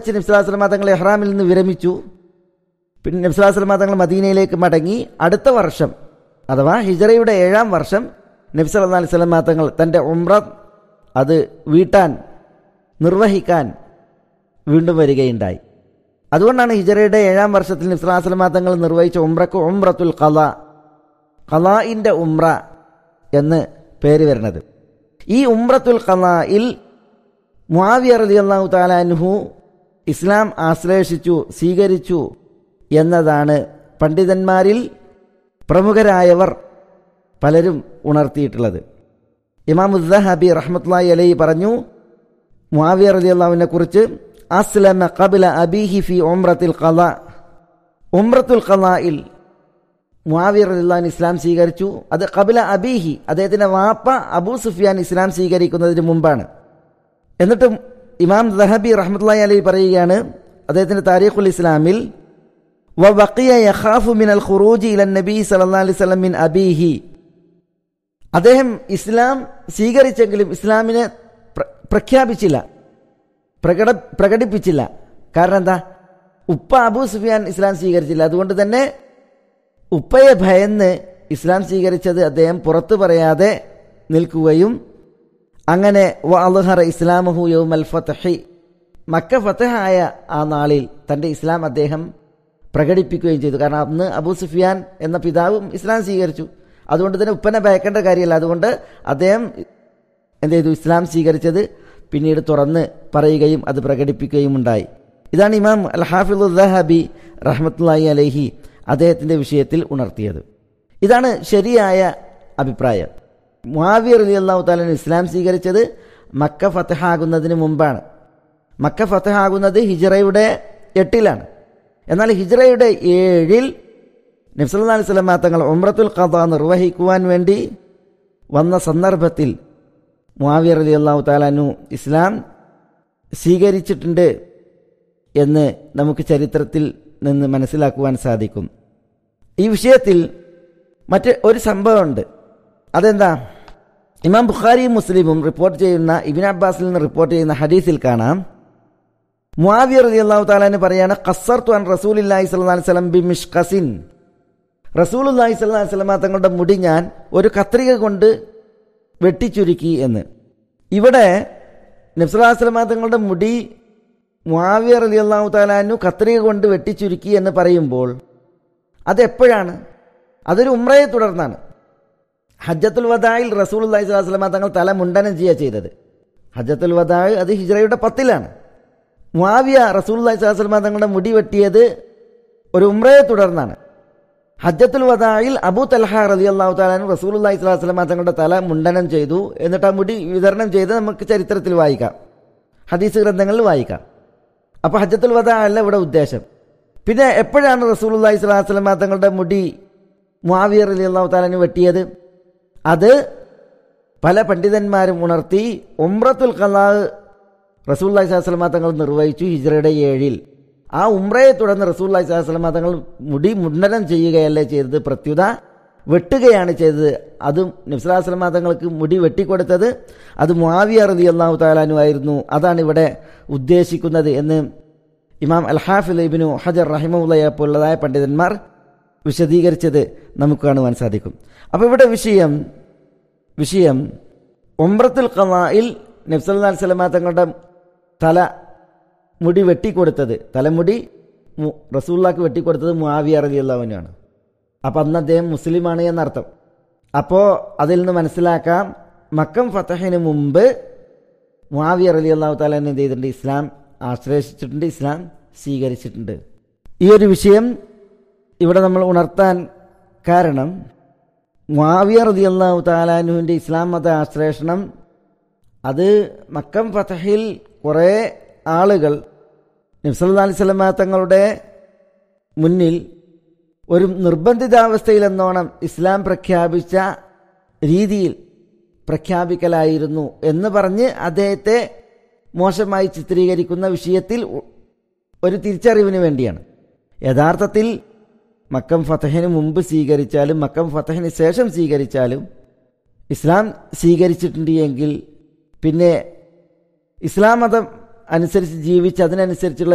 വെച്ച് നബ്സുലാസ്ലമ തങ്ങൾ എഹ്റാമിൽ നിന്ന് വിരമിച്ചു പിന്നെ നബ്സുലാസ്ലമ തങ്ങൾ മദീനയിലേക്ക് മടങ്ങി അടുത്ത വർഷം അഥവാ ഹിജറയുടെ ഏഴാം വർഷം നബി സല്ലല്ലാഹു അലൈഹി വസല്ലം തങ്ങൾ തൻ്റെ ഉംറ അത് വീട്ടാൻ നിർവഹിക്കാൻ വീണ്ടും വരികയുണ്ടായി അതുകൊണ്ടാണ് ഹിജറയുടെ ഏഴാം വർഷത്തിൽ നബി സല്ലല്ലാഹു അലൈഹി വസല്ലം തങ്ങൾ നിർവഹിച്ച ഉംറക്ക് ഉംറത്തുൽ ഖല ഖലാഇൻ്റെ ഉംറ എന്ന് പേര് വരുന്നത് ഈ ഉംറത്തുൽ ഖലായിൽ മുആവിയ റളിയല്ലാഹു തആല അൻഹു ഇസ്ലാം ആശ്ലേഷിച്ചു സ്വീകരിച്ചു എന്നതാണ് പണ്ഡിതന്മാരിൽ പ്രമുഖരായവർ പലരും ഉണർത്തിയിട്ടുള്ളത് ഇമാം ഉദ്ദഹബി റഹ്മത്തുള്ളാഹി അലൈഹി പറഞ്ഞു മുആവിയ റളിയല്ലാഹുവിനെ കുറിച്ച് അസ്ലമ ഖബല അബീഹി ഫി ഉംറത്തുൽ ഖല ഉംറത്തുൽ ഖലായിൽ മുആവിയ റളിയല്ലാഹു ഇസ്ലാം സ്വീകരിച്ചു അത് ഖബല അബീഹി അദ്ദേഹത്തിന്റെ വാപ്പ അബൂ സുഫിയാൻ ഇസ്ലാം സ്വീകരിക്കുന്നതിന് മുമ്പാണ് എന്നിട്ടും ഇമാം ദഹബി റഹ്മത്തുള്ളാഹി അലൈഹി പറയുകയാണ് അദ്ദേഹത്തിന്റെ താരീഖുൽ ഇസ്ലാമിൽ വബഖിയ യഖാഫു മിനൽ ഖുറൂജി ഇലൻ നബി സല്ലല്ലാഹു അലൈഹി വസല്ലം മിൻ അബീഹി അദ്ദേഹം ഇസ്ലാം സ്വീകരിച്ചെങ്കിലും ഇസ്ലാമിനെ പ്ര- പ്രഖ്യാപിച്ചില്ല പ്രകട പ്രകടിപ്പിച്ചില്ല കാരണം എന്താ ഉപ്പ അബൂ സുഫിയാൻ ഇസ്ലാം സ്വീകരിച്ചില്ല അതുകൊണ്ട് തന്നെ ഉപ്പയെ ഭയന്ന് ഇസ്ലാം സ്വീകരിച്ചത് അദ്ദേഹം പുറത്തു പറയാതെ നിൽക്കുകയും അങ്ങനെ വഅൽഹറ ഇസ്ലാമഹു യൗമൽ ഫത്ഹി മക്ക ഫതഹായ ആ നാളിൽ തൻ്റെ ഇസ്ലാം അദ്ദേഹം പ്രകടിപ്പിക്കുകയും ചെയ്തു കാരണം അന്ന് അബൂ സുഫിയാൻ എന്ന പിതാവും ഇസ്ലാം സ്വീകരിച്ചു അതുകൊണ്ട് തന്നെ ഉപ്പനെ ഭയക്കേണ്ട കാര്യമല്ല അതുകൊണ്ട് അദ്ദേഹം എന്ത് ചെയ്തു ഇസ്ലാം സ്വീകരിച്ചത് പിന്നീട് തുറന്ന് പറയുകയും അത് പ്രകടിപ്പിക്കുകയും ഉണ്ടായി ഇതാണ് ഇമാം അൽ ഹാഫിദുദ്ദഹബി റഹ്മത്തുല്ലാഹി അലൈഹി അദ്ദേഹത്തിൻ്റെ വിഷയത്തിൽ ഉണർത്തിയത് ഇതാണ് ശരിയായ അഭിപ്രായം മുഹാവിർ അലി അള്ളാഹു താലൻ ഇസ്ലാം സ്വീകരിച്ചത് മക്ക ഫത്തഹാകുന്നതിന് മുമ്പാണ് മക്ക ഫത്തഹാകുന്നത് ഹിജറയുടെ എട്ടിലാണ് എന്നാൽ ഹിജറയുടെ ഏഴിൽ നബ്സല്ലാ അലൈഹി സ്വലമ തങ്ങൾ ഉമ്രത്തുൽ ഖദ നിർവഹിക്കുവാൻ വേണ്ടി വന്ന സന്ദർഭത്തിൽ മുആവിയർ അലി അള്ളാഹു താലാനു ഇസ്ലാം സ്വീകരിച്ചിട്ടുണ്ട് എന്ന് നമുക്ക് ചരിത്രത്തിൽ നിന്ന് മനസ്സിലാക്കുവാൻ സാധിക്കും ഈ വിഷയത്തിൽ മറ്റ് ഒരു സംഭവമുണ്ട് അതെന്താ ഇമാം ബുഖാരിയും മുസ്ലിമും റിപ്പോർട്ട് ചെയ്യുന്ന ഇബിൻ അബ്ബാസിൽ നിന്ന് റിപ്പോർട്ട് ചെയ്യുന്ന ഹദീസിൽ കാണാം മുആവിയർ റതി അള്ളാഹു താലാന് പറയാണ് ഖസ്സർത്തു അൻ റസൂലില്ലാഹി സ്വല്ലല്ലാഹി അലൈഹി വസല്ലം ബി മിഷ്കസിൻ റസൂലുല്ലാഹി സ്വല്ലല്ലാഹി അലൈഹി വസല്ലം തങ്ങളുടെ മുടി ഞാൻ ഒരു കത്രിക കൊണ്ട് വെട്ടിച്ചുരുക്കി എന്ന് ഇവിടെ നബ്സുല്ലാസ്ലമ തങ്ങളുടെ മുടി മുആവിയർ അലി അള്ളാഹു താലാനു കത്രിക കൊണ്ട് വെട്ടിച്ചുരുക്കി എന്ന് പറയുമ്പോൾ അതെപ്പോഴാണ് അതൊരു ഉമ്രയെ തുടർന്നാണ് ഹജ്ജത്തുൽ വദായിൽ റസൂൽ അള്ളഹി സ്വലാസ്ലമ തങ്ങൾ തല മുണ്ടനം ചെയ്യുക ചെയ്തത് ഹജ്ജത്തുൽ വദായ് അത് ഹിജ്റയുടെ പത്തിലാണ് മുആവിയ റസൂൽ അള്ളഹി സ്വലാസ്ലമ തങ്ങളുടെ മുടി വെട്ടിയത് ഒരു ഉമ്രയെ തുടർന്നാണ് ഹജ്ജത്തുൽ വദായിൽ അബൂ തൽഹ റലി അള്ളാഹു താലാനും റസൂൽ അള്ളഹി സ്വലാസ്ലമ തങ്ങളുടെ തല മുണ്ടനം ചെയ്തു എന്നിട്ട് ആ മുടി വിതരണം ചെയ്ത് നമുക്ക് ചരിത്രത്തിൽ വായിക്കാം ഹദീസ് ഗ്രന്ഥങ്ങളിൽ വായിക്കാം അപ്പോൾ ഹജ്ജത്തുൽ വദാ അല്ല ഇവിടെ ഉദ്ദേശം പിന്നെ എപ്പോഴാണ് റസൂൽ അള്ളഹി സ്വലാസ്ലമ തങ്ങളുടെ മുടി മുആവിയർ അലി അള്ളാഹു താലാന് വെട്ടിയത് അത് പല പണ്ഡിതന്മാരും ഉണർത്തി ഉംറത്തുൽ ഖലാ റസൂല്ലായി സ്വലമ തങ്ങൾ നിർവഹിച്ചു ഹിജ്റയുടെ ഏഴിൽ ആ ഉംറയെ തുടർന്ന് റസൂല്ലായി സ്വലമ തങ്ങൾ മുടി മുണ്ടനം ചെയ്യുകയല്ലേ ചെയ്തത് പ്രത്യുത വെട്ടുകയാണ് ചെയ്തത് അതും നബ്സലാസ്ലമ തങ്ങൾക്ക് മുടി വെട്ടിക്കൊടുത്തത് അത് മുആവിയ റതി അള്ളാഹു താലാനു ആയിരുന്നു അതാണ് ഇവിടെ ഉദ്ദേശിക്കുന്നത് എന്ന് ഇമാം അൽ ഹാഫിൽ ഇബിനു ഹജർ റഹിമുള്ളയെ പോലുള്ളതായ പണ്ഡിതന്മാർ വിശദീകരിച്ചത് നമുക്ക് കാണുവാൻ സാധിക്കും അപ്പോൾ ഇവിടെ വിഷയം വിഷയം ഒമ്രത്തുൽ ഖലായിൽ നബ്സല്ലാ സ്വലമ തങ്ങളുടെ തല മുടി വെട്ടിക്കൊടുത്തത് തലമുടി റസൂള്ളാക്ക് വെട്ടിക്കൊടുത്തത് മുആവിയ റലി അള്ളാഹുവിനാണ് അപ്പം അന്ന് അദ്ദേഹം മുസ്ലിമാണ് എന്നർത്ഥം അപ്പോൾ അതിൽ നിന്ന് മനസ്സിലാക്കാം മക്കം ഫത്തഹിന് മുമ്പ് മുആവിയ റലി അള്ളാഹു താല എന്ത് ചെയ്തിട്ടുണ്ട് ഇസ്ലാം ആശ്രയിച്ചിട്ടുണ്ട് ഇസ്ലാം സ്വീകരിച്ചിട്ടുണ്ട് ഈ ഒരു വിഷയം ഇവിടെ നമ്മൾ ഉണർത്താൻ കാരണം മുആവിയ റതി അള്ളാഹു താലാനുവിൻ്റെ ഇസ്ലാം മത ആശ്ലേഷണം അത് മക്കം ഫതഹിൽ കുറേ ആളുകൾ നബ്സല്ലാ അലൈഹി സ്വലമ തങ്ങളുടെ മുന്നിൽ ഒരു നിർബന്ധിതാവസ്ഥയിലെന്നോണം ഇസ്ലാം പ്രഖ്യാപിച്ച രീതിയിൽ പ്രഖ്യാപിക്കലായിരുന്നു എന്ന് പറഞ്ഞ് അദ്ദേഹത്തെ മോശമായി ചിത്രീകരിക്കുന്ന വിഷയത്തിൽ ഒരു തിരിച്ചറിവിന് വേണ്ടിയാണ് യഥാർത്ഥത്തിൽ മക്കം ഫതഹിന് മുമ്പ് സ്വീകരിച്ചാലും മക്കം ഫതഹിന് ശേഷം സ്വീകരിച്ചാലും ഇസ്ലാം സ്വീകരിച്ചിട്ടുണ്ട് എങ്കിൽ പിന്നെ ഇസ്ലാം മതം അനുസരിച്ച് ജീവിച്ച് അതിനനുസരിച്ചുള്ള